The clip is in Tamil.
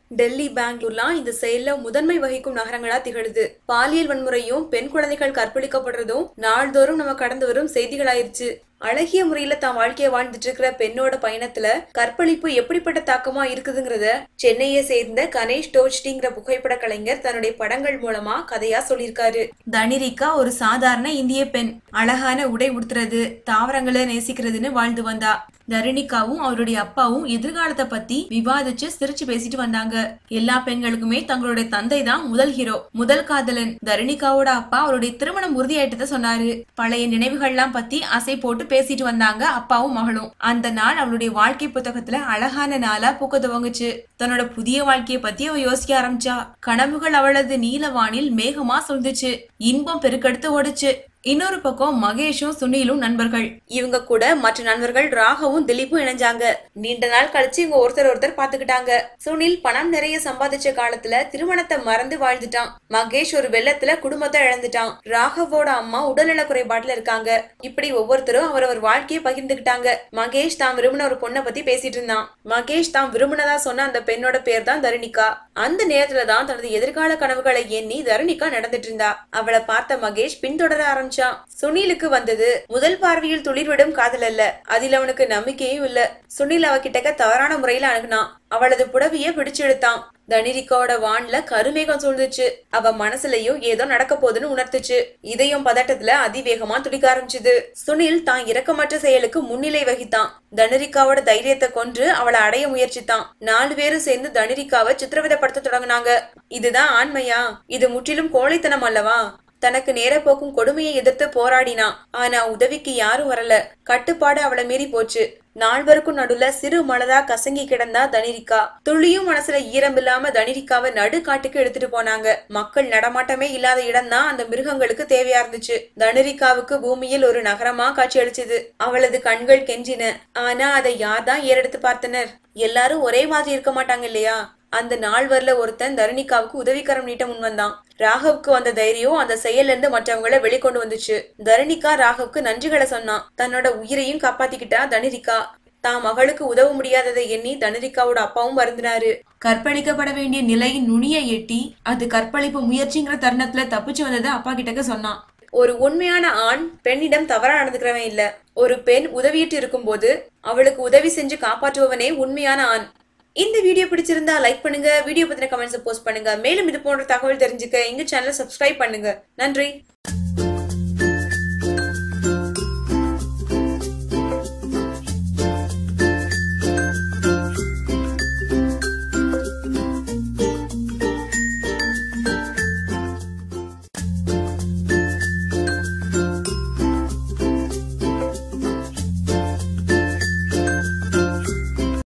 டெல்லி பெங்களூர்லாம் இந்த செயல்ல முதன்மை வகிக்கும் நகரங்களா திகழுது பாலியல் வன்முறையும் பெண் குழந்தைகள் கற்பழிக்கப்படுறதும் நாள்தோறும் நம்ம கடந்து வரும் செய்திகளாயிருச்சு அழகிய முறையில தான் வாழ்க்கைய வாழ்ந்துட்டு இருக்கிற பெண்ணோட பயணத்துல கற்பழிப்பு எப்படிப்பட்ட தாக்கமா இருக்குதுங்கிறத சென்னையை சேர்ந்த கணேஷ் டோச்டிங்கிற புகைப்பட கலைஞர் தன்னுடைய படங்கள் மூலமா கதையா சொல்லியிருக்காரு தனிரிகா ஒரு சாதாரண இந்திய பெண் அழகான உடை உடுத்துறது தாவரங்களை நேசிக்கிறதுன்னு வாழ்ந்து வந்தா தரணிகாவும் அவருடைய அப்பாவும் எதிர்காலத்தை பத்தி விவாதிச்சு சிரிச்சு பேசிட்டு வந்தாங்க எல்லா பெண்களுக்குமே தங்களுடைய தந்தை தான் முதல் ஹீரோ முதல் காதலன் தரணிகாவோட அப்பா அவருடைய திருமணம் உறுதியாயிட்டத சொன்னாரு பழைய நினைவுகள்லாம் பத்தி அசை போட்டு பேசிட்டு வந்தாங்க அப்பாவும் மகளும் அந்த நாள் அவளுடைய வாழ்க்கை புத்தகத்துல அழகான நாளா பூக்க துவங்குச்சு தன்னோட புதிய வாழ்க்கைய பத்தி அவ யோசிக்க ஆரம்பிச்சா கனவுகள் அவளது நீலவானில் மேகமா சொல்ந்துச்சு இன்பம் பெருக்கெடுத்து ஓடுச்சு இன்னொரு பக்கம் மகேஷும் சுனிலும் நண்பர்கள் இவங்க கூட மற்ற நண்பர்கள் ராகவும் திலீப்பும் இணைஞ்சாங்க நீண்ட நாள் கழிச்சு இவங்க ஒருத்தர் ஒருத்தர் பாத்துக்கிட்டாங்க சுனில் பணம் நிறைய சம்பாதிச்ச காலத்துல திருமணத்தை மறந்து வாழ்ந்துட்டான் மகேஷ் ஒரு வெள்ளத்துல குடும்பத்தை இழந்துட்டான் ராகவோட அம்மா உடல்நல குறைபாட்டுல இருக்காங்க இப்படி ஒவ்வொருத்தரும் அவரவர் வாழ்க்கையை பகிர்ந்துகிட்டாங்க மகேஷ் தான் விரும்பின ஒரு பொண்ணை பத்தி பேசிட்டு இருந்தான் மகேஷ் தான் விரும்பினதா சொன்ன அந்த பெண்ணோட பேர் தான் தருணிகா அந்த நேரத்துல தான் தனது எதிர்கால கனவுகளை எண்ணி தருணிகா நடந்துட்டு இருந்தா அவளை பார்த்த மகேஷ் பின்தொடர ஆரம்பிச்சான் சுனிலுக்கு வந்தது முதல் பார்வையில் துளிர்விடும் காதல் அல்ல அதில் அவனுக்கு நம்பிக்கையும் இல்ல சுனில் அவகிட்டக்க தவறான முறையில அணுகுனான் அவளது புடவைய பிடிச்சு இழுத்தான் தனிரிக்காவோட வான்ல கருமேகம் சூழ்ந்துச்சு அவ மனசுலயும் ஏதோ நடக்க போகுதுன்னு உணர்த்துச்சு இதயம் பதட்டத்துல அதிவேகமா துடிக்க ஆரம்பிச்சுது சுனில் தான் இரக்கமற்ற செயலுக்கு முன்னிலை வகித்தான் தனரிக்காவோட தைரியத்தை கொன்று அவளை அடைய முயற்சித்தான் நாலு பேரும் சேர்ந்து தனரிக்காவை சித்திரவதைப்படுத்த தொடங்குனாங்க இதுதான் ஆண்மையா இது முற்றிலும் கோழைத்தனம் அல்லவா தனக்கு நேர போக்கும் கொடுமையை எதிர்த்து போராடினான் ஆனா உதவிக்கு யாரும் வரல கட்டுப்பாடு அவளை மீறி போச்சு நால்வருக்கும் நடுல சிறு மலதா கசங்கி கிடந்தா தனிரிக்கா துளியும் மனசுல ஈரமில்லாம தனிரிக்காவை நடு காட்டுக்கு எடுத்துட்டு போனாங்க மக்கள் நடமாட்டமே இல்லாத இடம் தான் அந்த மிருகங்களுக்கு தேவையா இருந்துச்சு தனிரிக்காவுக்கு பூமியில் ஒரு நகரமா காட்சி அளிச்சது அவளது கண்கள் கெஞ்சின ஆனா அதை யார் தான் ஏறெடுத்து பார்த்தனர் எல்லாரும் ஒரே மாதிரி இருக்க மாட்டாங்க இல்லையா அந்த நால்வர்ல ஒருத்தன் தருணிகாவுக்கு உதவிக்கரம் நீட்ட முன் வந்தான் ராகவுக்கு வந்த தைரியம் அந்த செயல்ல இருந்து மற்றவங்கள வெளிக்கொண்டு வந்துச்சு தருணிகா ராகவுக்கு நன்றிகளை சொன்னான் தன்னோட உயிரையும் காப்பாத்திக்கிட்டா தனிரிகா தான் மகளுக்கு உதவ முடியாததை எண்ணி தனரிகாவோட அப்பாவும் வருந்தினாரு கற்பழிக்கப்பட வேண்டிய நிலையின் நுனியை எட்டி அது கற்பழிப்பு முயற்சிங்கிற தருணத்துல தப்பிச்சு வந்ததை அப்பா கிட்டக்க சொன்னான் ஒரு உண்மையான ஆண் பெண்ணிடம் தவறா நடந்துக்கிறவன் இல்ல ஒரு பெண் உதவியிட்டு இருக்கும்போது அவளுக்கு உதவி செஞ்சு காப்பாற்றுபவனே உண்மையான ஆண் இந்த வீடியோ பிடிச்சிருந்தா லைக் பண்ணுங்க வீடியோ பத்தின கமெண்ட்ஸ் போஸ்ட் பண்ணுங்க மேலும் இது போன்ற தகவல் தெரிஞ்சுக்க எங்க சேனலை சப்ஸ்கிரைப் பண்ணுங்க நன்றி